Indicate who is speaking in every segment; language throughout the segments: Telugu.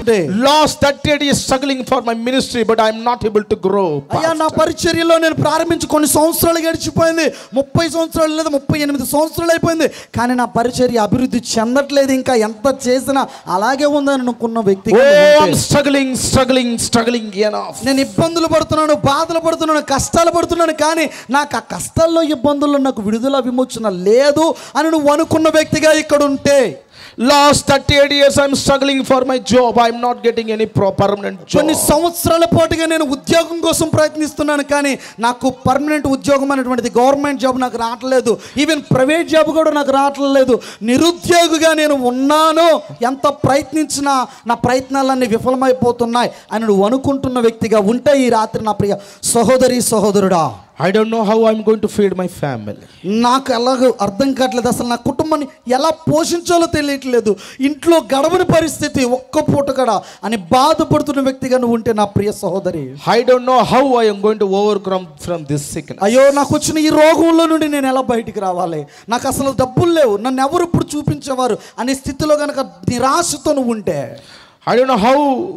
Speaker 1: Last 38 years struggling for my ministry, but I'm not able to grow.
Speaker 2: అయ్యా నా
Speaker 1: pastor.
Speaker 2: పరిచర్యలో నేను ప్రారంభించి కొన్ని సంవత్సరాలు గడిచిపోయింది ముప్పై సంవత్సరాలు లేదా ముప్పై ఎనిమిది సంవత్సరాలు అయిపోయింది కానీ నా పరిచర్య అభివృద్ధి చెందట్లేదు ఇంకా ఎంత చేసినా అలాగే ఉందని అనుకున్న వ్యక్తి
Speaker 1: Oh, I'm struggling, struggling, struggling enough.
Speaker 2: నేను ఇబ్బందులు పడుతున్నాను బాధలు పడుతున్నాను కష్టాలు పడుతున్నాను కానీ నాకు ఆ కష్టాల్లో ఇబ్బందుల్లో నాకు విడుదల విమోచన లేదు అని నువ్వు అనుకున్న వ్యక్తిగా ఇక్కడ ఉంటే
Speaker 1: Last 38 years, I'm struggling for my job. I'm not getting any pro- permanent job.
Speaker 2: కొన్ని సంవత్సరాల పాటుగా నేను ఉద్యోగం కోసం ప్రయత్నిస్తున్నాను కానీ నాకు పర్మనెంట్ ఉద్యోగం అనేటువంటిది గవర్నమెంట్ జాబ్ నాకు రావట్లేదు ఈవెన్ ప్రైవేట్ జాబ్ కూడా నాకు రావట్లేదు నిరుద్యోగిగా నేను ఉన్నాను ఎంత ప్రయత్నించినా నా ప్రయత్నాలన్నీ విఫలమైపోతున్నాయి అని నువ్వు అనుకుంటున్న వ్యక్తిగా ఉంటే ఈ రాత్రి నా ప్రియ సహోదరి సహోదరుడా
Speaker 1: I don't know how I'm going to feed my family.
Speaker 2: నాకు ఎలాగో అర్థం కావట్లేదు అసలు నా కుటుంబాన్ని ఎలా పోషించాలో తెలియట్లేదు ఇంట్లో గడవని పరిస్థితి ఒక్క పూట కూడా అని బాధపడుతున్న వ్యక్తిగా నువ్వు ఉంటే నా ప్రియ సహోదరి
Speaker 1: I don't know how I am going to overcome from this sickness.
Speaker 2: అయ్యో నాకు వచ్చిన ఈ రోగంలో నుండి నేను ఎలా బయటికి రావాలి నాకు అసలు డబ్బులు లేవు నన్ను ఎవరు ఇప్పుడు చూపించేవారు అనే స్థితిలో కనుక నిరాశతో నువ్వు ఉంటే
Speaker 1: I don't know how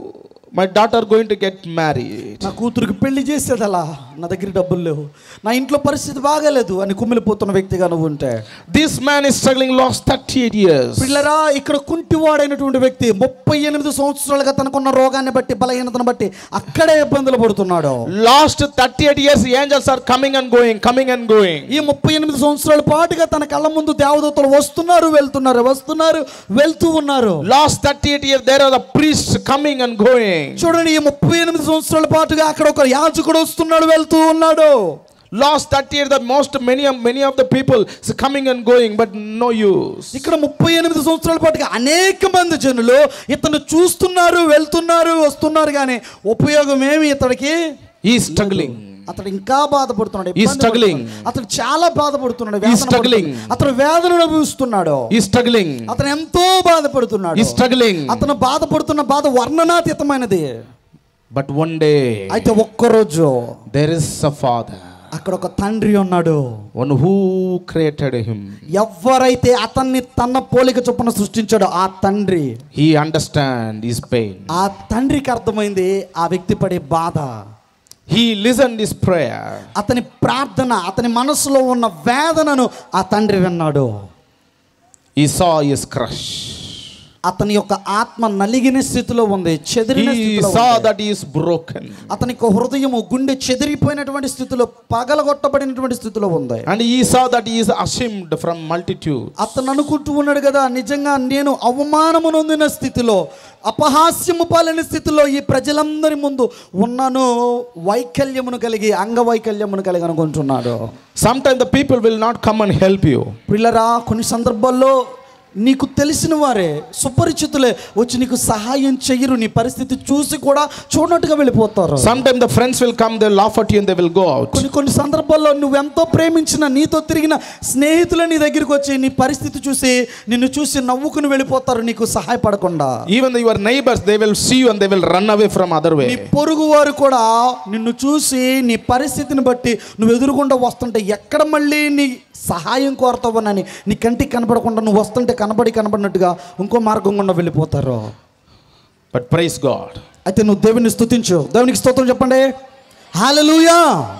Speaker 1: my daughter going to get married.
Speaker 2: నా కూతురికి పెళ్లి చేసేది అలా నా దగ్గర డబ్బులు లేవు నా ఇంట్లో పరిస్థితి బాగాలేదు అని కుమిలిపోతున్న వ్యక్తిగా నువ్వు ఉంటే
Speaker 1: This man is struggling last 38 years.
Speaker 2: పిల్లరా ఇక్కడ కుంటివాడైనటువంటి వ్యక్తి ముప్పై ఎనిమిది సంవత్సరాలుగా తనకున్న రోగాన్ని బట్టి బలహీనతను బట్టి అక్కడే ఇబ్బందులు పడుతున్నాడు
Speaker 1: Last 38 years, the angels are coming and going, coming and going.
Speaker 2: ఈ ముప్పై ఎనిమిది సంవత్సరాల పాటుగా తన కళ్ళ ముందు దేవదూతలు వస్తున్నారు వెళ్తున్నారు వస్తున్నారు వెళ్తూ ఉన్నారు
Speaker 1: Last 38 years, there are the priests coming and going.
Speaker 2: చూడండి ఈ ముప్పై ఎనిమిది సంవత్సరాల పాటుగా అక్కడ ఒక యాజకుడు వస్తున్నాడు వెళ్తూ ఉన్నాడు
Speaker 1: Last 30 years, the most many of many of the people is coming and going, but no use.
Speaker 2: ఇక్కడ ముప్పై ఎనిమిది సంవత్సరాల పాటుగా అనేక మంది జనులు ఇతను చూస్తున్నారు వెళ్తున్నారు వస్తున్నారు కానీ ఉపయోగం ఏమి ఇతడికి
Speaker 1: He is struggling.
Speaker 2: అతడు ఇంకా బాధపడుతున్నాడు
Speaker 1: He is
Speaker 2: ఇబ్బంది
Speaker 1: struggling.
Speaker 2: పడుతున్నాడు. అతడు చాలా బాధపడుతున్నాడు
Speaker 1: He is
Speaker 2: వేదన
Speaker 1: struggling.
Speaker 2: పడుతున్నాడు. అతను వేదన అనుభవిస్తున్నాడు
Speaker 1: He is struggling.
Speaker 2: అతను ఎంతో బాధపడుతున్నాడు
Speaker 1: He is struggling.
Speaker 2: అతను బాధపడుతున్న బాధ వర్ణనాతీతమైనది
Speaker 1: But one day,
Speaker 2: అయితే ఒక్కరోజు
Speaker 1: there is a father,
Speaker 2: అక్కడ ఒక తండ్రి ఉన్నాడు
Speaker 1: one who created him.
Speaker 2: ఎవరైతే అతన్ని తన పోలిక చొప్పున సృష్టించాడో ఆ తండ్రి
Speaker 1: He understand his pain.
Speaker 2: ఆ తండ్రికి అర్థమైంది ఆ వ్యక్తి పడే బాధ
Speaker 1: He listened his prayer.
Speaker 2: అతని ప్రార్థన అతని మనసులో ఉన్న వేదనను ఆ తండ్రి విన్నాడు
Speaker 1: He saw his crush.
Speaker 2: అతని యొక్క ఆత్మ నలిగిన స్థితిలో ఉంది చెదిరిన
Speaker 1: He
Speaker 2: స్థితిలో
Speaker 1: saw
Speaker 2: ఉంది.
Speaker 1: that he is broken.
Speaker 2: అతని యొక్క హృదయము గుండె చెదిరిపోయినటువంటి స్థితిలో పగలగొట్టబడినటువంటి స్థితిలో ఉంది
Speaker 1: And he saw that he is ashamed from multitude.
Speaker 2: అతను అనుకుంటూ ఉన్నాడు కదా నిజంగా నేను అవమానము నొందిన స్థితిలో అపహాస్యము పాలైన స్థితిలో ఈ ప్రజలందరి ముందు ఉన్నాను వైకల్యమును కలిగి అంగవైకల్యమును కలిగి అనుకుంటున్నాడు
Speaker 1: Sometimes the people will not come and help you.
Speaker 2: పిల్లరా కొన్ని సందర్భాల్లో నీకు తెలిసిన వారే సుపరిచితులే వచ్చి నీకు సహాయం చెయ్యరు నీ పరిస్థితి చూసి కూడా చూడనట్టుగా వెళ్ళిపోతారు
Speaker 1: Sometimes the friends will come, they'll laugh at you and they will go out.
Speaker 2: కొన్ని కొన్ని సందర్భాల్లో నువ్వెంతో ప్రేమించిన నీతో తిరిగిన స్నేహితులు నీ దగ్గరికి వచ్చి నీ పరిస్థితి చూసి నిన్ను చూసి నవ్వుకుని వెళ్ళిపోతారు నీకు సహాయపడకుండా
Speaker 1: Even your neighbors, they will see you and they will run away from other
Speaker 2: నీ
Speaker 1: way.
Speaker 2: పొరుగు వారు కూడా నిన్ను చూసి నీ పరిస్థితిని బట్టి నువ్వు ఎదురుగుండా వస్తుంటే ఎక్కడ మళ్ళీ నీ సహాయం కోరతావనని నీ కంటికి కనపడకుండా నువ్వు వస్తుంటే కనబడి కనబడినట్టుగా ఇంకో మార్గం గుండా వెళ్ళిపోతారు
Speaker 1: But praise God.
Speaker 2: అయితే నువ్వు దేవుని స్తుతించు దేవునికి స్తోత్రం చెప్పండి hallelujah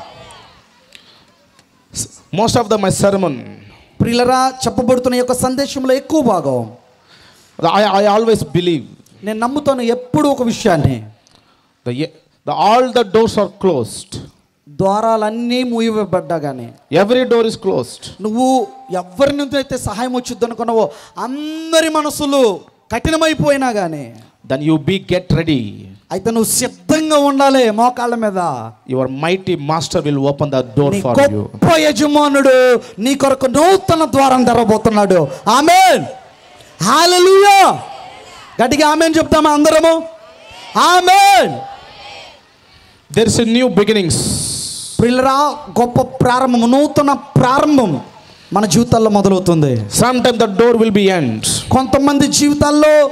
Speaker 1: Most of the my sermon,
Speaker 2: ప్రియులరా చెప్పబడుతున్న ఈ యొక్క సందేశంలో ఎక్కువ భాగం
Speaker 1: I, I always believe
Speaker 2: నేను నమ్ముతాను ఎప్పుడు ఒక విషయాన్ని
Speaker 1: the, the all the doors are closed.
Speaker 2: ద్వారాలన్నీ మూయబడ్డా కానీ
Speaker 1: Every door is closed.
Speaker 2: నువ్వు ఎవరి నుంచి అయితే సహాయం వచ్చింది అనుకున్నావో అందరి మనసులు కఠినమైపోయినా కానీ
Speaker 1: Then you be get ready.
Speaker 2: అయితే నువ్వు సిద్ధంగా ఉండాలి మోకాళ్ళ మీద
Speaker 1: Your mighty master will open the door
Speaker 2: నీ
Speaker 1: for you.
Speaker 2: గొప్ప యజమానుడు నీ కొరకు నూతన ద్వారం తెరవబోతున్నాడు ఆమెన్ హాలలుయా గట్టిగా ఆమెన్ చెప్తామా అందరము amen
Speaker 1: There is a new beginnings.
Speaker 2: ప్రిల్లరా గొప్ప ప్రారంభం నూతన ప్రారంభం మన జీవితాల్లో మొదలవుతుంది
Speaker 1: Sometimes the door will be end.
Speaker 2: కొంతమంది జీవితాల్లో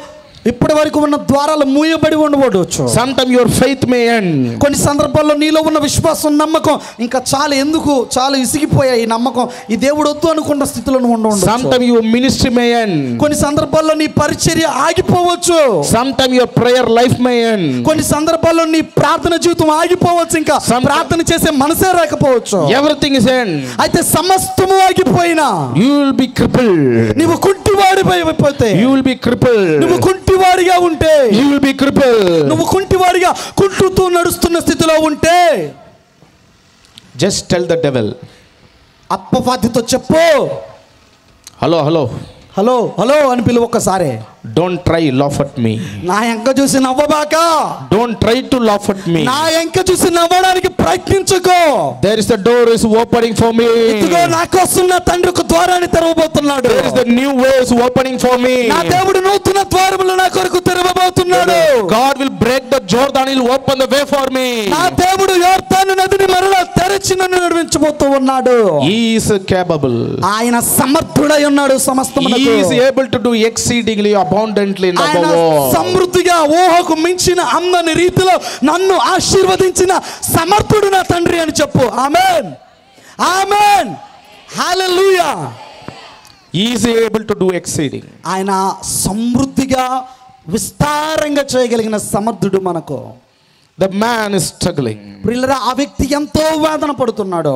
Speaker 2: ఇప్పటి వరకు ఉన్న ద్వారాలు మూయబడి ఉండవచ్చు
Speaker 1: Sometimes your faith may end.
Speaker 2: కొన్ని సందర్భాల్లో నీలో ఉన్న విశ్వాసం నమ్మకం ఇంకా చాలు ఎందుకు చాలు ఇసిగిపోయాయి ఈ నమ్మకం ఈ దేవుడు వద్దు అనుకున్న స్థితిలో నువ్వు ఉండ ఉండొచ్చు.
Speaker 1: Sometimes your ministry may end.
Speaker 2: కొన్ని సందర్భాల్లో నీ పరిచర్య ఆగిపోవచ్చు
Speaker 1: Sometimes your prayer life may end.
Speaker 2: కొన్ని సందర్భాల్లో నీ ప్రార్థన జీవితం ఆగిపోవచ్చు ఇంకా
Speaker 1: Some-
Speaker 2: ప్రార్థన చేసే మనసే రాకపోవచ్చు
Speaker 1: Everything is end.
Speaker 2: అయితే సమస్తము ఆగిపోయినా
Speaker 1: You will be crippled.
Speaker 2: నువ్వు కుంటివాడిపోతే
Speaker 1: You will be crippled.
Speaker 2: నువ్వు కుంటివాడిగా ఉంటే
Speaker 1: You will be crippled.
Speaker 2: నువ్వు కుంటివాడిగా కుంటుతూ నడుస్తున్న స్థితిలో ఉంటే
Speaker 1: Just tell the devil.
Speaker 2: అప్పవాదితో చెప్పు
Speaker 1: Hello, hello.
Speaker 2: హలో హలో అని పిలువు ఒక్కసారి
Speaker 1: Don't try laugh at me.
Speaker 2: నా ఎంక చూసి నవ్వబాక
Speaker 1: Don't try to laugh at me.
Speaker 2: నా ఎంక చూసి నవ్వడానికి ప్రయత్నించుకో
Speaker 1: There is the door is opening for me.
Speaker 2: ఇదిగో నా కోసం నా తండ్రి ఒక ద్వారాన్ని తెరవబోతున్నాడు
Speaker 1: There is the new way is opening for me.
Speaker 2: నా దేవుడు నూతన ద్వారములు నా కొరకు తెరవబోతున్నాడు
Speaker 1: God will break the Jordan. He'll open the way for me.
Speaker 2: నా దేవుడు యోర్తాను నదిని మరలా తెరచి నన్ను నడిపించబోతూ ఉన్నాడు
Speaker 1: He is capable.
Speaker 2: ఆయన సమర్థుడై ఉన్నాడు సమస్తమునకు
Speaker 1: He is able to do exceedingly abundantly and
Speaker 2: ఆయన
Speaker 1: above all.
Speaker 2: సమృద్ధిగా ఊహకు మించిన అందని రీతిలో నన్ను ఆశీర్వదించిన సమర్థుడు నా తండ్రి అని చెప్పు amen amen hallelujah
Speaker 1: He is able to do exceeding.
Speaker 2: ఆయన సమృద్ధిగా విస్తారంగా చేయగలిగిన సమర్థుడు మనకు
Speaker 1: The man is struggling.
Speaker 2: ప్రిల్లరా ఆ వ్యక్తి ఎంతో వేదన పడుతున్నాడు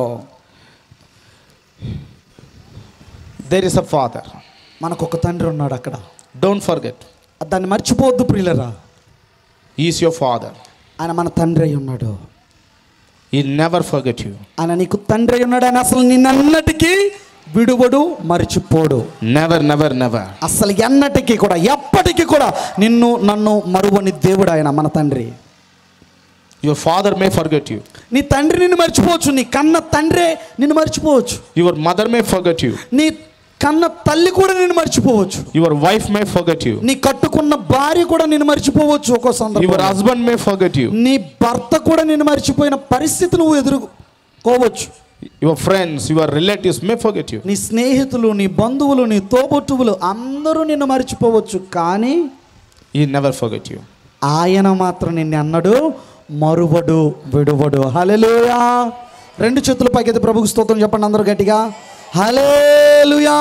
Speaker 1: There is a father.
Speaker 2: మనకు ఒక తండ్రి ఉన్నాడు అక్కడ
Speaker 1: Don't forget.
Speaker 2: దాన్ని మర్చిపోవద్దు ప్రియులరా
Speaker 1: He is your father.
Speaker 2: ఆయన మన తండ్రి అయి ఉన్నాడు
Speaker 1: He'll never forget you.
Speaker 2: ఆయన నీకు తండ్రి అయి ఉన్నాడు ఆయన అసలు నిన్నటికీ విడువడు మర్చిపోడు
Speaker 1: Never, never, never.
Speaker 2: అసలు ఎన్నటికీ కూడా ఎప్పటికీ కూడా నిన్ను నన్ను మరువని దేవుడు ఆయన మన తండ్రి
Speaker 1: Your father may forget you.
Speaker 2: నీ తండ్రి నిన్ను మర్చిపోవచ్చు నీ కన్న తండ్రే నిన్ను మర్చిపోవచ్చు
Speaker 1: Your mother may forget you.
Speaker 2: నీ కన్న తల్లి కూడా నిన్ను మర్చిపోవచ్చు
Speaker 1: Your wife may forget you.
Speaker 2: నీ కట్టుకున్న భార్య కూడా నిన్ను మర్చిపోవచ్చు ఒక్కో
Speaker 1: Your
Speaker 2: సందర్భం
Speaker 1: husband may forget you.
Speaker 2: నీ భర్త కూడా నిన్ను మర్చిపోయిన పరిస్థితి నువ్వు ఎదుర్కోవచ్చు
Speaker 1: Your friends, your relatives may forget you.
Speaker 2: నీ స్నేహితులు నీ బంధువులు నీ తోబుట్టువులు అందరూ నిన్ను మర్చిపోవచ్చు కానీ
Speaker 1: He never forget you.
Speaker 2: ఆయన మాత్రం నిన్ను అన్నాడు మరువడు విడువడు హలెలుయా రెండు చేతులు పైకైతే ప్రభుకు స్తోత్రం చెప్పండి అందరూ గట్టిగా hallelujah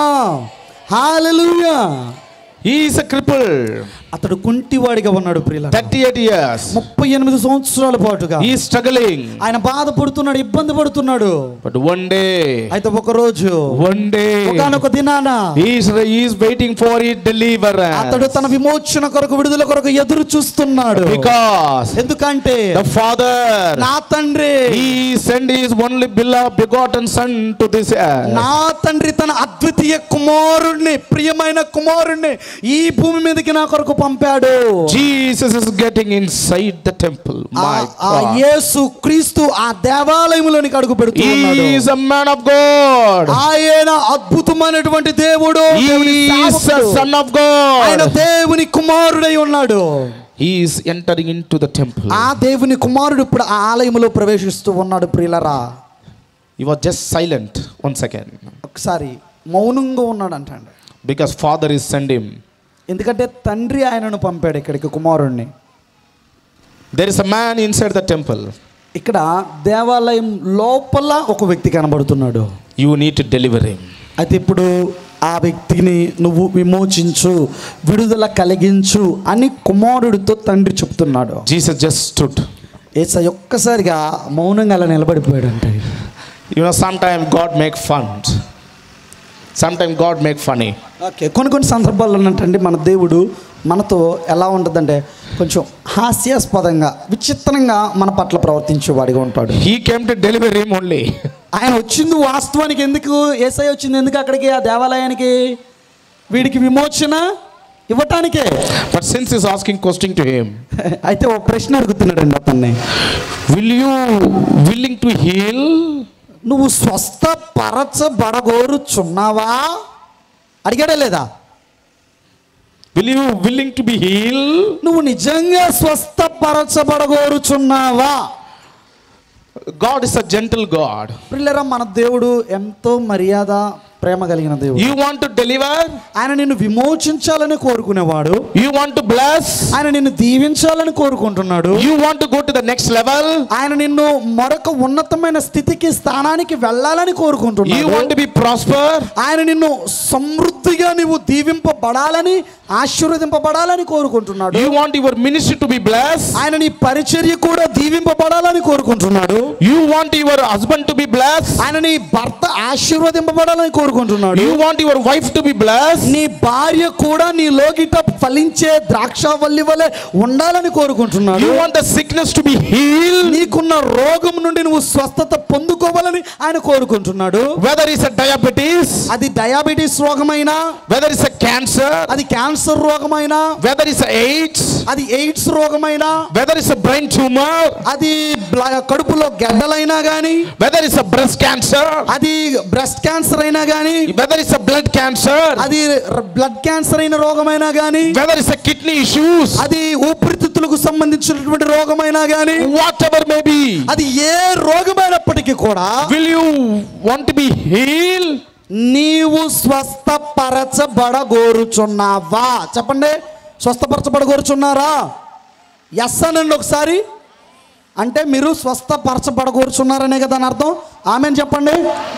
Speaker 2: hallelujah
Speaker 1: He is a cripple.
Speaker 2: అతడు కుంటివాడిగా ఉన్నాడు ప్రియుల
Speaker 1: 38 years.
Speaker 2: ముప్పై ఎనిమిది సంవత్సరాల పాటుగా
Speaker 1: He is struggling.
Speaker 2: ఆయన బాధపడుతున్నాడు ఇబ్బంది పడుతున్నాడు
Speaker 1: But one day,
Speaker 2: అయితే ఒక రోజు
Speaker 1: one day,
Speaker 2: ఒకనొక దినాన
Speaker 1: he is, he is waiting for his deliverance.
Speaker 2: అతడు తన విమోచన కొరకు విడుదల కొరకు ఎదురు చూస్తున్నాడు
Speaker 1: Because
Speaker 2: ఎందుకంటే
Speaker 1: the Father,
Speaker 2: నా తండ్రి
Speaker 1: he sent his only beloved begotten Son to this earth.
Speaker 2: నా తండ్రి తన అద్వితీయ కుమారుణ్ణి ప్రియమైన కుమారుణ్ణి ఈ భూమి మీదకి నా కొరకు పంపాడు
Speaker 1: Jesus is getting inside the temple.
Speaker 2: ఆ-
Speaker 1: My
Speaker 2: ఆ
Speaker 1: God.
Speaker 2: యేసు క్రీస్తు ఆ దేవాలయంలోనికి అడుగు పెడుతూ ఉన్నాడు
Speaker 1: He is a man of God.
Speaker 2: ఆయన అద్భుతమైనటువంటి దేవుడు దేవుని
Speaker 1: He is a
Speaker 2: సేవకుడు.
Speaker 1: son of
Speaker 2: ఆయన
Speaker 1: God.
Speaker 2: దేవుని కుమారుడై ఉన్నాడు
Speaker 1: He is entering into the temple.
Speaker 2: ఆ దేవుని కుమారుడు ఇప్పుడు ఆ ఆలయంలో ప్రవేశిస్తూ ఉన్నాడు ప్రియులరా
Speaker 1: He was just silent one second
Speaker 2: ఒకసారి మౌనంగా ఉన్నాడు అంటాడు
Speaker 1: because Father is sent him.
Speaker 2: ఎందుకంటే తండ్రి ఆయనను పంపాడు ఇక్కడికి కుమారుణ్ణి
Speaker 1: There is a man inside the temple.
Speaker 2: ఇక్కడ దేవాలయం లోపల ఒక వ్యక్తి కనబడుతున్నాడు
Speaker 1: You need to deliver him.
Speaker 2: అయితే ఇప్పుడు ఆ వ్యక్తిని నువ్వు విమోచించు విడుదల కలిగించు అని కుమారుడితో తండ్రి చెప్తున్నాడు
Speaker 1: Jesus just stood.
Speaker 2: ఏసై ఒక్కసారిగా మౌనంగా అలా నిలబడిపోయాడు అంటే
Speaker 1: You know, sometimes God make fun. Sometimes God make funny.
Speaker 2: Okay కొన్ని కొన్ని సందర్భాల్లో ఏంటంటే మన దేవుడు మనతో ఎలా ఉంటుందంటే కొంచెం హాస్యాస్పదంగా విచిత్రంగా మన పట్ల ప్రవర్తించేవాడిగా ఉంటాడు
Speaker 1: He came to deliver him only.
Speaker 2: ఆయన వచ్చింది వాస్తవానికి ఎందుకు ఏసై వచ్చింది ఎందుకు అక్కడికి ఆ దేవాలయానికి వీడికి విమోచన ఇవ్వటానికే
Speaker 1: But since he's asking question to him,
Speaker 2: అయితే ఒక ప్రశ్న అడుగుతున్నాడండి అతన్ని
Speaker 1: will you willing to heal?
Speaker 2: నువ్వు స్వస్థపరచబడగోరుచున్నావా అడిగాడా లేదా
Speaker 1: Will you willing to be healed?
Speaker 2: నువ్వు నిజంగా స్వస్థపరచబడగోరుచున్నావా
Speaker 1: God is a gentle God.
Speaker 2: పిల్లరా మన దేవుడు ఎంతో మర్యాద ప్రేమ కలిగిన దేవుడు
Speaker 1: You want to deliver?
Speaker 2: ఆయన నిన్ను విమోచించాలని కోరుకునేవాడు
Speaker 1: You want to bless?
Speaker 2: ఆయన నిన్ను దీవించాలని కోరుకుంటున్నాడు
Speaker 1: You want to go to the next level?
Speaker 2: ఆయన నిన్ను మరొక ఉన్నతమైన స్థితికి స్థానానికి వెళ్ళాలని
Speaker 1: You
Speaker 2: కోరుకుంటున్నాడు
Speaker 1: want to be prosper?
Speaker 2: ఆయన నిన్ను సమృద్ధిగా నీవు దీవింపబడాలని ఆశీర్వదింపబడాలని కోరుకుంటున్నాడు
Speaker 1: You want your ministry to be blessed?
Speaker 2: ఆయన నీ పరిచర్య కూడా దీవింపబడాలని కోరుకుంటున్నాడు
Speaker 1: You want your husband to be blessed?
Speaker 2: ఆయన నీ భర్త ఆశీర్వదింపబడాలని కోరుకుంటున్నాడు
Speaker 1: You want your wife to be blessed?
Speaker 2: నీ భార్య కూడా నీ లోగిట ఫలించే ద్రాక్షవల్లి వలె ఉండాలని కోరుకుంటున్నాడు
Speaker 1: You want the sickness to be healed?
Speaker 2: నీకున్న రోగం నుండి నువ్వు స్వస్థత పొందుకోవాలని ఆయన కోరుకుంటున్నాడు
Speaker 1: Whether it's a diabetes,
Speaker 2: అది డయాబెటీస్ రోగమైనా
Speaker 1: whether it's a cancer,
Speaker 2: అది క్యాన్సర్ రోగమైనా
Speaker 1: whether it's a AIDS,
Speaker 2: అది ఎయిడ్స్ రోగమైనా
Speaker 1: whether it's a brain tumor,
Speaker 2: అది బ్ల- కడుపులో గడ్డలైనా గాని
Speaker 1: whether it's a breast cancer,
Speaker 2: అది బ్రెస్ట్ క్యాన్సర్ అయినా గాని
Speaker 1: whether it's a blood cancer,
Speaker 2: అది బ్లడ్ క్యాన్సర్ అయిన రోగమైనా గాని
Speaker 1: whether it's a kidney issues,
Speaker 2: అది ఊపిరితిత్తులకు సంబంధించినటువంటి రోగమైనా గాని
Speaker 1: whatever may be,
Speaker 2: అది ఏ రోగమైనప్పటికీ కూడా
Speaker 1: will you want to be healed?
Speaker 2: నీవు స్వస్థపరచబడగోరుచున్నావా చెప్పండి స్వస్థపరచబడగోరుచున్నారా ఎస్ అనండి ఒకసారి అంటే మీరు స్వస్థపరచబడగోరుచున్నారనే కదా అని అర్థం ఆమె చెప్పండి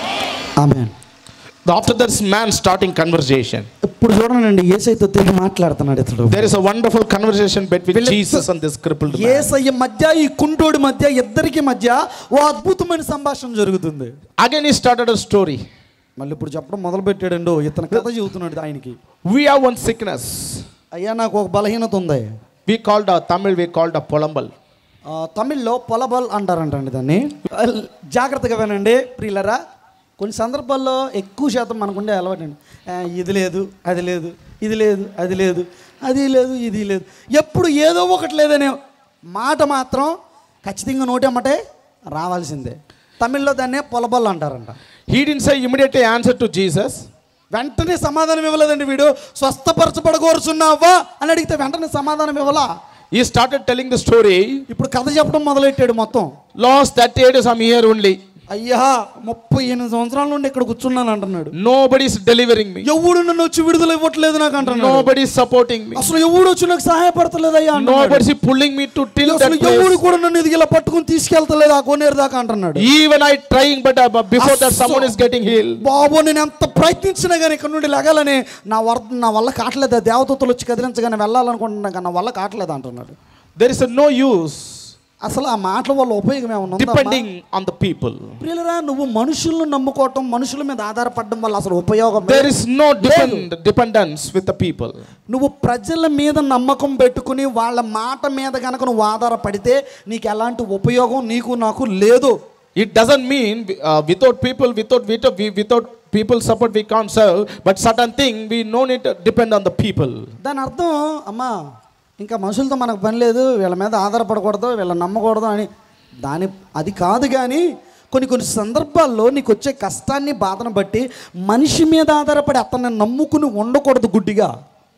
Speaker 2: ఆమె
Speaker 1: After this man starting conversation,
Speaker 2: ఇప్పుడు చూడండి ఏసైతో తిరిగి మాట్లాడుతున్నాడు ఇతడు
Speaker 1: there is a wonderful conversation between
Speaker 2: Philip-
Speaker 1: Jesus and this crippled man.
Speaker 2: ఏసయ్య మధ్య ఈ కుంటోడి మధ్య ఇద్దరికి మధ్య ఓ అద్భుతమైన సంభాషణ జరుగుతుంది
Speaker 1: Again, he started a story.
Speaker 2: మళ్ళీ ఇప్పుడు చెప్పడం మొదలు పెట్టాడండు ఇతను కథ చెబుతున్నాడు ఆయనకి
Speaker 1: We have one sickness.
Speaker 2: అయ్యా నాకు ఒక బలహీనత ఉంది
Speaker 1: We called a Tamil, we called a Polambal.
Speaker 2: ఆ, తమిళ్లో పొలబల్ అంటారంటండి దాన్ని అల్- జాగ్రత్తగా వినండి ప్రియులరా కొన్ని సందర్భాల్లో ఎక్కువ శాతం మనకుండే అలవాటు అండి ఆ, ఇది లేదు అది లేదు ఇది లేదు అది లేదు అది లేదు ఇది లేదు ఎప్పుడు ఏదో ఒకటి లేదనే మాట మాత్రం ఖచ్చితంగా నోటేమటే రావాల్సిందే తమిళ్లో దాన్నే పొలబల్ అంటారంట
Speaker 1: He didn't say immediately answer to Jesus.
Speaker 2: వెంటనే సమాధానం ఇవ్వలేదండి వీడు స్వస్థపరచబడగోరుచున్నావా అని అడిగితే వెంటనే సమాధానం ఇవ్వలా
Speaker 1: He started telling the story.
Speaker 2: ఇప్పుడు కథ చెప్పడం మొదలెట్టాడు మొత్తం
Speaker 1: Last 38 years I'm here only.
Speaker 2: అయ్యా ముప్పై ఎనిమిది సంవత్సరాల నుండి ఇక్కడ కూర్చున్నాను అంటున్నాడు
Speaker 1: Nobody is delivering me.
Speaker 2: ఎవడు నన్ను వచ్చి విడుదల ఇవ్వట్లేదు నాకు అంటున్నాడు
Speaker 1: Nobody is supporting me.
Speaker 2: అసలు ఎవడు వచ్చి నాకు సహాయపడతలేదు అయ్యా అంటున్నాడు.
Speaker 1: Nobody is pulling me to till
Speaker 2: అసలు
Speaker 1: that
Speaker 2: ఎవడు
Speaker 1: place.
Speaker 2: కూడా నన్ను ఇది ఇలా పట్టుకుని తీసుకెళ్తలేదు ఆ కోనేరు దాకా అంటున్నాడు
Speaker 1: Even I trying, but uh, before that
Speaker 2: Asso-
Speaker 1: someone is getting healed.
Speaker 2: బాబు నేను ఎంత ప్రయత్నించినా కానీ ఇక్కడ నుండి లెగాలని నా వర్ నా వల్ల కావట్లేదు ఆ దేవతలు వచ్చి కదిలించగానే వెళ్ళాలనుకుంటున్నా కానీ నా వల్ల కావట్లేదు అంటున్నాడు
Speaker 1: There is a no use
Speaker 2: అసలు ఆ మాటల వల్ల ఉపయోగం ఏమన్నా ఉందా అమ్మా?
Speaker 1: depending on the people.
Speaker 2: ప్రియులరా నువ్వు మనుషులను నమ్ముకోవటం మనుషుల మీద ఆధారపడడం వల్ల అసలు ఉపయోగం
Speaker 1: There is no depend, dependence with the people.
Speaker 2: నువ్వు ప్రజల మీద నమ్మకం పెట్టుకుని వాళ్ళ మాట మీద కనుక నువ్వు ఆధారపడితే నీకు ఎలాంటి ఉపయోగం నీకు నాకు లేదు
Speaker 1: It doesn't mean uh, without people, without, without, we- without people support we can't serve, but certain thing we no need to depend on the people.
Speaker 2: దాని అర్థం అమ్మా ఇంకా మనుషులతో మనకు పని లేదు వీళ్ళ మీద ఆధారపడకూడదు వీళ్ళ నమ్మకూడదు అని దాని అది కాదు కానీ కొన్ని కొన్ని సందర్భాల్లో నీకు వచ్చే కష్టాన్ని బాధను బట్టి మనిషి మీద ఆధారపడి అతన్ని నమ్ముకుని ఉండకూడదు గుడ్డిగా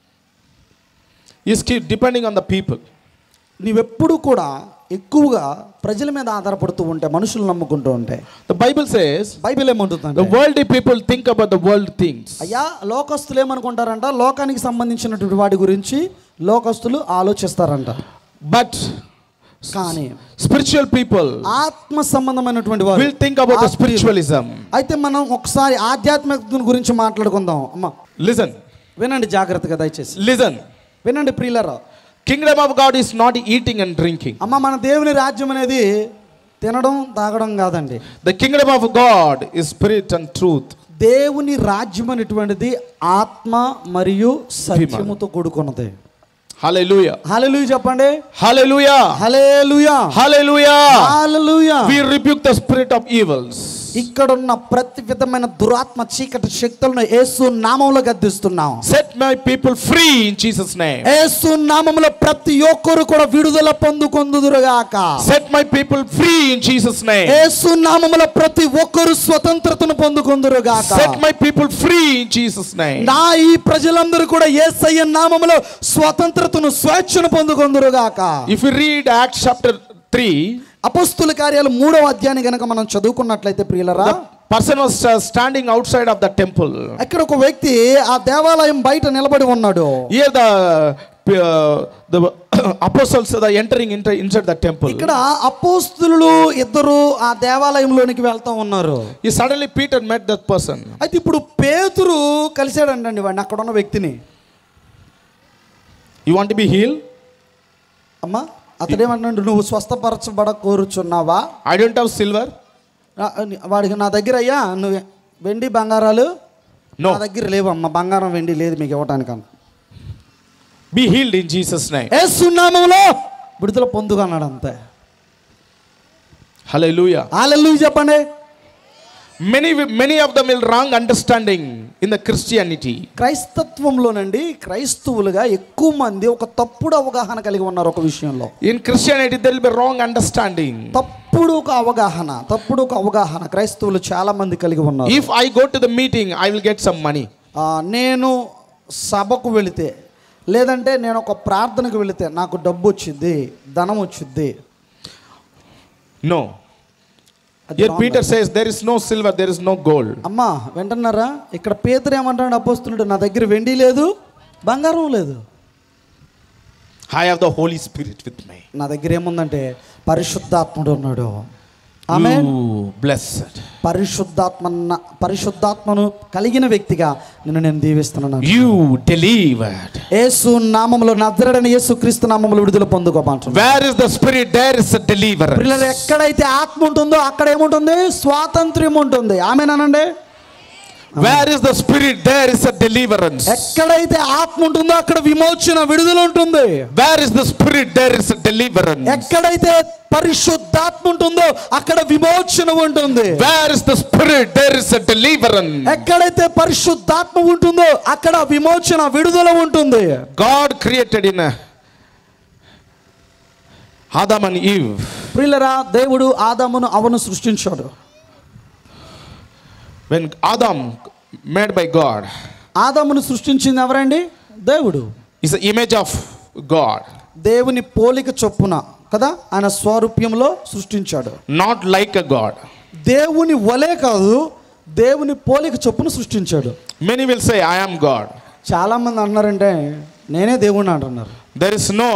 Speaker 1: Is keep depending on the people.
Speaker 2: నీవెప్పుడు కూడా ఎక్కువగా ప్రజల మీద ఆధారపడుతూ ఉంటే మనుషులు నమ్ముకుంటూ ఉంటే
Speaker 1: The Bible says
Speaker 2: బైబిల్ ఏమంటుందంటే
Speaker 1: the worldly people think about the world things.
Speaker 2: అయ్యా లోకస్తులు ఏమనుకుంటారంట లోకానికి సంబంధించినటువంటి వాటి గురించి లోకస్తులు ఆలోచిస్తారంట
Speaker 1: But
Speaker 2: కానీ
Speaker 1: spiritual people
Speaker 2: ఆత్మ సంబంధమైనటువంటి వారు
Speaker 1: will think about the
Speaker 2: ఆత్మీయులు.
Speaker 1: spiritualism.
Speaker 2: అయితే మనం ఒకసారి ఆధ్యాత్మికత గురించి మాట్లాడుకుందాం అమ్మ
Speaker 1: Listen,
Speaker 2: వినండి జాగ్రత్తగా దయచేసి
Speaker 1: listen.
Speaker 2: వినండి ప్రియులరా
Speaker 1: Kingdom of God is not eating and drinking.
Speaker 2: అమ్మ మన దేవుని రాజ్యం అనేది తినడం తాగడం కాదండి
Speaker 1: The kingdom of God is spirit and truth.
Speaker 2: దేవుని రాజ్యం అనేటువంటిది ఆత్మ మరియు సత్యముతో కూడుకున్నది
Speaker 1: Hallelujah.
Speaker 2: హల్లెలూయా చెప్పండి
Speaker 1: Hallelujah.
Speaker 2: Hallelujah
Speaker 1: Hallelujah.
Speaker 2: Hallelujah
Speaker 1: We rebuke the spirit of evils.
Speaker 2: ఇక్కడున్న ప్రతి విధమైన దురాత్మ చీకటి శక్తులను యేసు నామంలో గద్దిస్తున్నాం
Speaker 1: Set my people free in Jesus' name.
Speaker 2: యేసు నామంలో ప్రతి ఒక్కరు కూడా విడుదల పొందుకొందుదురుగాక
Speaker 1: Set my people free in Jesus' name.
Speaker 2: యేసు నామములో ప్రతి ఒక్కరు స్వతంత్రతను పొందుకొందురుగాక
Speaker 1: Set my people free in Jesus' name.
Speaker 2: నా ఈ ప్రజలందరూ కూడా యేసయ్య నామములో స్వతంత్రతను స్వేచ్ఛను పొందుకొందురుగాక
Speaker 1: If you read Acts chapter 3,
Speaker 2: అపస్తుల కార్యాలు మూడవ అధ్యాయాన్ని గనక మనం చదువుకున్నట్లయితే ప్రియులరా
Speaker 1: the person was uh, standing outside of the temple.
Speaker 2: అక్కడ ఒక వ్యక్తి ఆ దేవాలయం బయట నిలబడి ఉన్నాడు
Speaker 1: Here the uh, the apostles are entering into, inside the temple.
Speaker 2: ఇక్కడ అపోస్తులు ఇద్దరు ఆ దేవాలయంలోనికి వెళ్తా ఉన్నారు
Speaker 1: He suddenly Peter met that person.
Speaker 2: అయితే ఇప్పుడు పేతురు కలిశాడంటండి వాడిని అక్కడ ఉన్న వ్యక్తిని
Speaker 1: You want to be healed?
Speaker 2: అమ్మా అతడేమంటున్నాడు నువ్వు స్వస్థపరచబడ కోరుచున్నావా
Speaker 1: I don't have silver.
Speaker 2: ఆ- వాడికి నా దగ్గర అయ్యా నువ్వు వెండి బంగారాలు
Speaker 1: No.
Speaker 2: నా దగ్గర లేవమ్మా బంగారం వెండి లేదు మీకు ఇవ్వటానికి అన్న
Speaker 1: Be healed in Jesus' name.
Speaker 2: ఏ సున్నామంలో విడుదల పొందుగా అన్నాడు అంతే
Speaker 1: Hallelujah.
Speaker 2: ఆలెల్లు చెప్పండి
Speaker 1: Many many of them will wrong understanding in the Christianity.
Speaker 2: క్రైస్తత్వంలోనండి క్రైస్తవులుగా ఎక్కువ మంది ఒక తప్పుడు అవగాహన కలిగి ఉన్నారు ఒక విషయంలో
Speaker 1: In Christianity, there will be wrong understanding.
Speaker 2: తప్పుడు ఒక అవగాహన తప్పుడు ఒక అవగాహన క్రైస్తవులు చాలా మంది కలిగి ఉన్నారు
Speaker 1: If I go to the meeting, I will get some money.
Speaker 2: ఆ, నేను సభకు వెళితే లేదంటే నేను ఒక ప్రార్థనకు వెళితే నాకు డబ్బు వచ్చింది ధనం వచ్చింది
Speaker 1: No.
Speaker 2: అది
Speaker 1: Here
Speaker 2: wrong
Speaker 1: Peter says, There is no silver, there is no gold.
Speaker 2: అమ్మా వింటున్నారా ఇక్కడ పేతురు ఏమంటాడు అపోస్తున్నాడు నా దగ్గర వెండి లేదు బంగారం లేదు
Speaker 1: I have the Holy Spirit with me.
Speaker 2: నా దగ్గర ఏముందంటే పరిశుద్ధాత్ముడు ఉన్నాడు ఆమె
Speaker 1: You blessed.
Speaker 2: పరిశుద్ధాత్మ పరిశుద్ధాత్మను కలిగిన వ్యక్తిగా నిన్ను నేను దీవిస్తున్నాను
Speaker 1: You delivered.
Speaker 2: యేసు నామములో నజరడని యేసు క్రీస్తు నామములో విడుదల పొందుకోమంటున్నాడు
Speaker 1: Where is the Spirit? There is a deliverance.
Speaker 2: పిల్లలు ఎక్కడైతే ఆత్మ ఉంటుందో అక్కడ ఏముంటుంది స్వాతంత్ర్యం ఉంటుంది ఆమెనానండి
Speaker 1: Where is the Spirit? There is a deliverance.
Speaker 2: ఎక్కడైతే ఆత్మ ఉంటుందో అక్కడ విమోచన విడుదల ఉంటుంది
Speaker 1: Where is the Spirit? There is a deliverance.
Speaker 2: ఎక్కడైతే పరిశుద్ధాత్మ ఉంటుందో అక్కడ విమోచన ఉంటుంది
Speaker 1: Where is the Spirit? There is a deliverance.
Speaker 2: ఎక్కడైతే పరిశుద్ధాత్మ ఉంటుందో అక్కడ విమోచన విడుదల ఉంటుంది
Speaker 1: God created in a Adam and Eve.
Speaker 2: ప్రియులరా దేవుడు ఆదామును అవను సృష్టించాడు
Speaker 1: When Adam made by God
Speaker 2: ఆదామును సృష్టించింది ఎవరండి దేవుడు
Speaker 1: is the image of God,
Speaker 2: దేవుని పోలిక చొప్పున కదా ఆయన స్వరూప్యంలో సృష్టించాడు
Speaker 1: not like a God.
Speaker 2: దేవుని వలే కాదు దేవుని పోలిక చొప్పున సృష్టించాడు
Speaker 1: Many will say, I am God.
Speaker 2: చాలా మంది అన్నారంటే నేనే దేవుణ్ణి అంటున్నారు
Speaker 1: There is no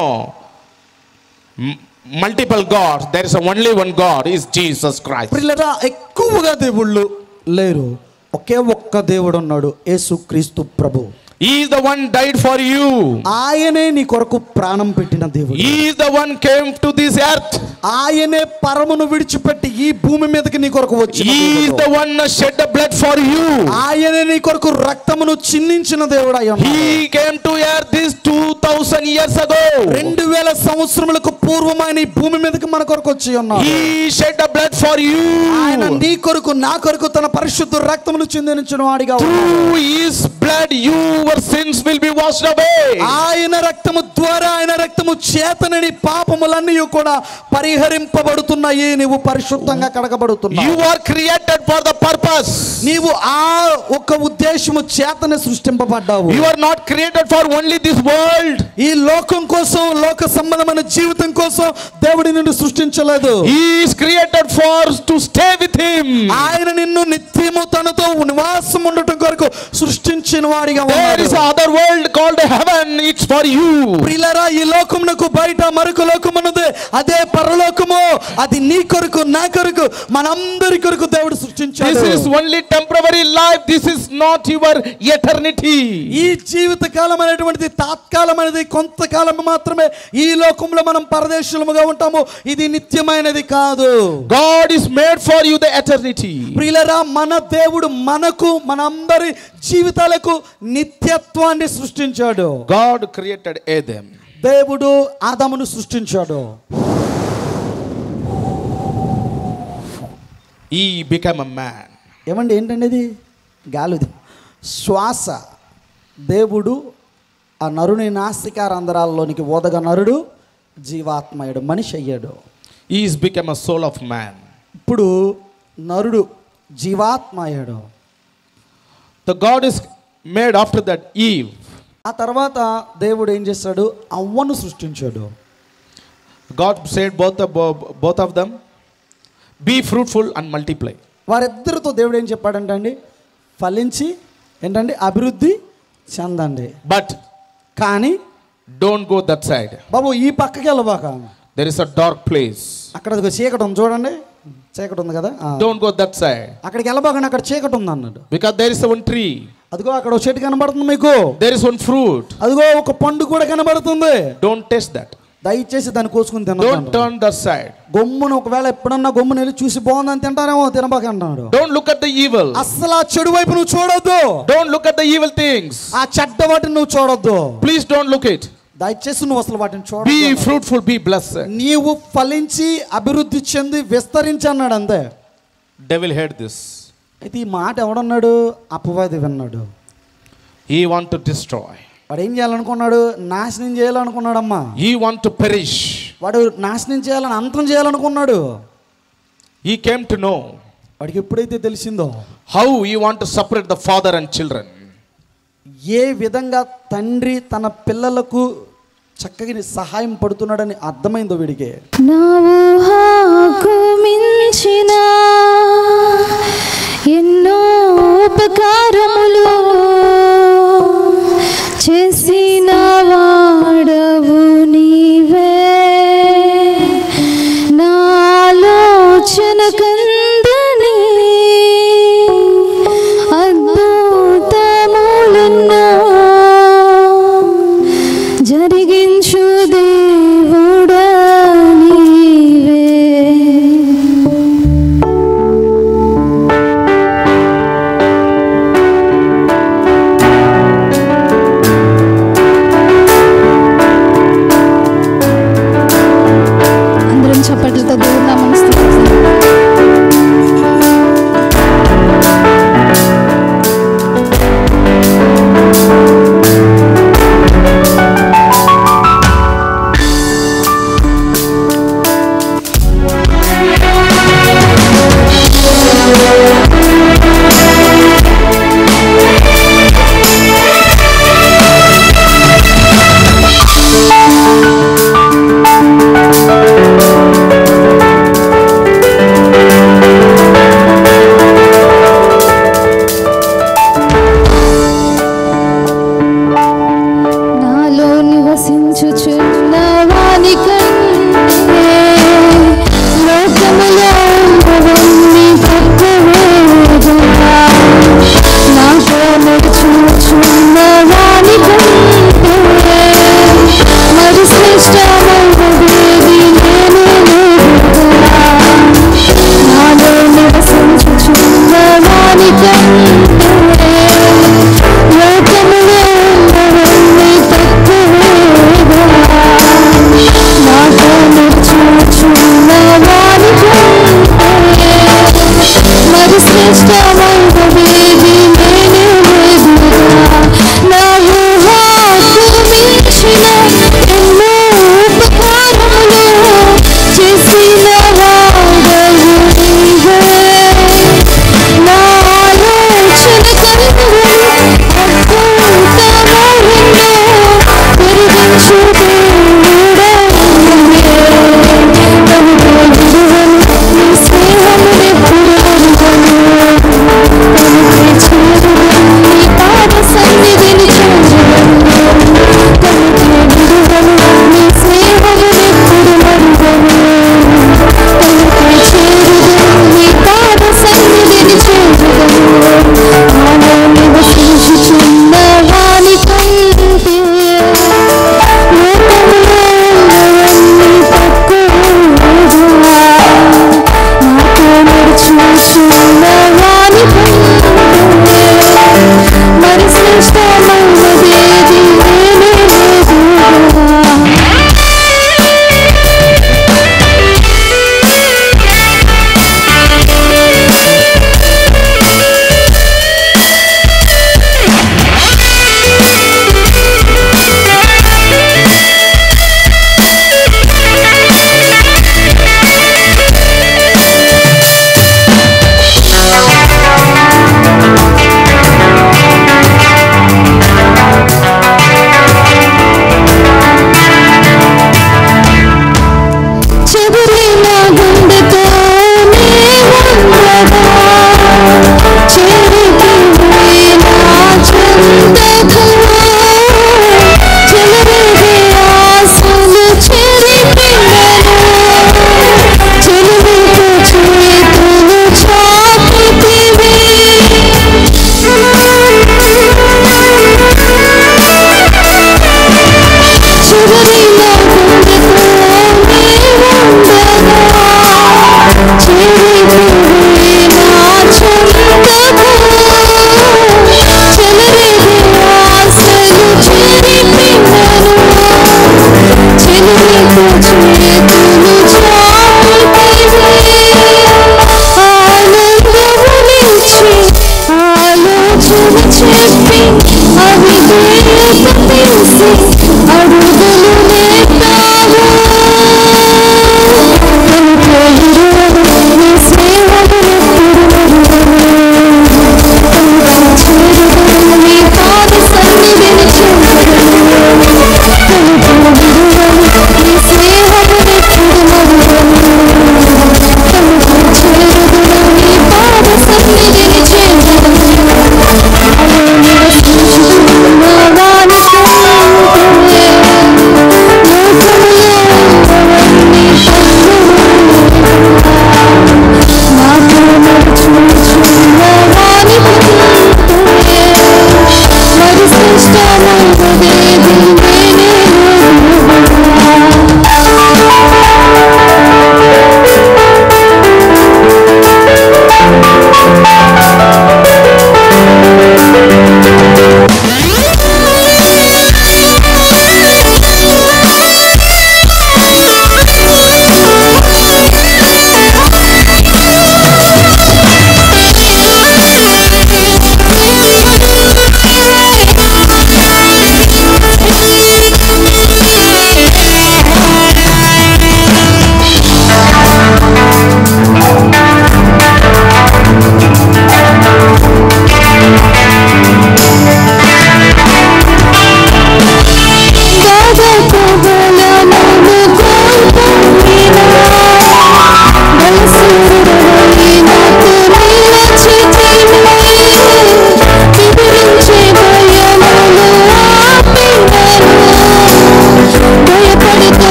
Speaker 1: m- multiple gods. There is only one God, is Jesus Christ.
Speaker 2: పిల్లరా ఎక్కువగా దేవుళ్ళు లేరు ఒకే ఒక్క దేవుడు ఉన్నాడు యేసు క్రీస్తు ప్రభు
Speaker 1: He is the one died for you.
Speaker 2: ఆయనే నీ కొరకు ప్రాణం పెట్టిన దేవుడు
Speaker 1: He is the one came to this earth.
Speaker 2: ఆయనే పరమును విడిచిపెట్టి ఈ భూమి మీదకి నీ కొరకు వచ్చిన
Speaker 1: He is
Speaker 2: దేవుడు.
Speaker 1: the one that shed the blood for you.
Speaker 2: ఆయనే నీ కొరకు రక్తమును చిందించిన దేవుడు అయ్యా
Speaker 1: He came to earth this 2000 years ago.
Speaker 2: రెండు వేల సంవత్సరములకు పూర్వం ఆయన ఈ భూమి మీదకి మన కొరకు వచ్చి ఉన్నాడు
Speaker 1: He shed the blood for
Speaker 2: ఆయన
Speaker 1: you.
Speaker 2: నీ కొరకు నా కొరకు తన పరిశుద్ధ రక్తమును చిందించిన వాడిగా ఉన్నాడు.
Speaker 1: Through his blood, your sins will be washed away.
Speaker 2: ఆయన రక్తము ద్వారా ఆయన రక్తము చేతన నీ పాపములన్నీ కూడా పరిహరింపబడుతున్నాయి నీవు పరిశుద్ధంగా
Speaker 1: You
Speaker 2: కడగబడుతున్నావు
Speaker 1: are created for the purpose.
Speaker 2: నీవు ఆ ఒక ఉద్దేశము చేతనే సృష్టింపబడ్డావు
Speaker 1: You are not created for only this world.
Speaker 2: ఈ లోకం కోసం లోక సంబంధమైన జీవితం కోసం దేవుడి నిన్ను సృష్టించలేదు
Speaker 1: He is created for to stay with him.
Speaker 2: ఆయన నిన్ను నిత్యము తనతో నివాసం ఉండటం కొరకు సృష్టించిన వాడిగా
Speaker 1: There
Speaker 2: ఉన్నాడు
Speaker 1: is other world called heaven. It's for you.
Speaker 2: ప్రియులరా ఈ లోకమునకు బయట మరొక లోకమున్నది అదే పరలోకము అది నీ కొరకు నా కొరకు మనందరి కొరకు దేవుడు సృష్టించాడు
Speaker 1: This is only temporary life. This is not your eternity.
Speaker 2: ఈ జీవిత కాలం అనేటువంటిది తాత్కాలమైనది కొంతకాలం మాత్రమే ఈ లోకంలో మనం పరదేశులముగా ఉంటాము ఇది నిత్యమైనది కాదు
Speaker 1: God is made for you the eternity.
Speaker 2: ప్రియులరా మన దేవుడు మనకు మనందరి జీవితాలకు నిత్యత్వాన్ని సృష్టించాడు
Speaker 1: God created Adam.
Speaker 2: దేవుడు ఆదామును సృష్టించాడు
Speaker 1: He became a man.
Speaker 2: ఏమండి ఏంటండి ఇది గాలిది శ్వాస దేవుడు ఆ నరుని నాసికారంధ్రాల్లోనికి ఓదగ నరుడు జీవాత్మయుడు మనిషి అయ్యాడు
Speaker 1: He is become a soul of man.
Speaker 2: ఇప్పుడు నరుడు జీవాత్మ అయ్యాడు
Speaker 1: The God is made after that Eve.
Speaker 2: ఆ తర్వాత దేవుడు ఏం చేశాడు అవ్వను సృష్టించాడు
Speaker 1: God said both of, both of them, be fruitful and multiply.
Speaker 2: వారిద్దరితో దేవుడు ఏం చెప్పాడంటే అండి ఫలించి ఏంటండి అభివృద్ధి చెందండి
Speaker 1: But
Speaker 2: కానీ
Speaker 1: don't go that side.
Speaker 2: బాబు ఈ పక్కకి వెళ్ళబాక
Speaker 1: There is a dark place.
Speaker 2: అక్కడ అదిగో చీకటి ఉంది చూడండి చీకటి ఉంది కదా ఆ.
Speaker 1: Don't go that side.
Speaker 2: అక్కడికి వెళ్ళబాకండి అక్కడ చీకటి ఉంది అన్నాడు
Speaker 1: Because there is one tree.
Speaker 2: అదిగో అక్కడ ఒక చెట్టు కనబడుతుంది మీకు
Speaker 1: There is one fruit.
Speaker 2: అదిగో ఒక పండు కూడా కనబడుతుంది
Speaker 1: Don't taste that.
Speaker 2: దయచేసి దాన్ని కోసుకుని
Speaker 1: Don't
Speaker 2: తినకండి
Speaker 1: turn that side.
Speaker 2: గమ్మున ఒకవేళ ఎప్పుడన్నా గమ్మున వెళ్ళి చూసి బాగుందని తింటారేమో తినబాక అంటున్నాడు
Speaker 1: Don't look at the evil.
Speaker 2: అస్సలు ఆ చెడు వైపు నువ్వు చూడొద్దు
Speaker 1: Don't look at the evil things.
Speaker 2: ఆ చెడ్డ వాటిని నువ్వు చూడొద్దు
Speaker 1: Please don't look it.
Speaker 2: దయచేసి నువ్వు అసలు వాటిని
Speaker 1: Be
Speaker 2: చూడొద్దు
Speaker 1: fruitful, be blessed.
Speaker 2: నీవు ఫలించి అభివృద్ధి చెంది విస్తరించి అన్నాడు అంతే
Speaker 1: Devil heard this.
Speaker 2: అయితే ఈ మాట ఎవడన్నాడు అపవాది విన్నాడు
Speaker 1: He want to destroy.
Speaker 2: వాడు ఏం చేయాలనుకున్నాడు నాశనం చేయాలనుకున్నాడమ్మా
Speaker 1: He want to perish.
Speaker 2: వాడు నాశనం చేయాలని అంతం చేయాలనుకున్నాడు
Speaker 1: He came to know
Speaker 2: వాడికి ఎప్పుడైతే తెలిసిందో
Speaker 1: how he want to separate the father and children.
Speaker 2: ఏ విధంగా తండ్రి తన పిల్లలకు చక్కగా సహాయం పడుతున్నాడని అర్థమైందో వీడికి
Speaker 3: నా ఊహకు మించిన ఎన్నో ఉపకారములు చేసిన వాడవు నీవే నాలోచన కందని అద్భుతములెన్నో జరిగించు దేవుడా నీవే అందరం చప్పట్లతో దేవుడు నామని స్తుతిస్తాం. నాలో నివసించుచున్న వాని కంటే లోకములో ఉన్నవన్నీ తక్కువేగా నాతో నడుచుచున్న వాని కంటే మరి శ్రేష్టమైనదేది నేనే లేదుగా నాలో నివసించుచున్న వాని కంటే లోకములో ఉన్నవన్నీ తక్కువేగా నాతో నడుచుచున్న వాని కంటే మరి శ్రేష్టమైనదేది నేనే లేదుగా నా ఊహకు మించిన ఎన్నో ఉపకారములు చేసిన వాడవు నీవే నా ఆలోచన కందులు అద్భుతములెన్నో పెరిగించు దేవుడా నీవే. నన్ను విడువను, నీ స్నేహమునెప్పుడు మరువను.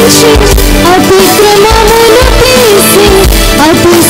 Speaker 3: అతిక్రమమును తీసి అతి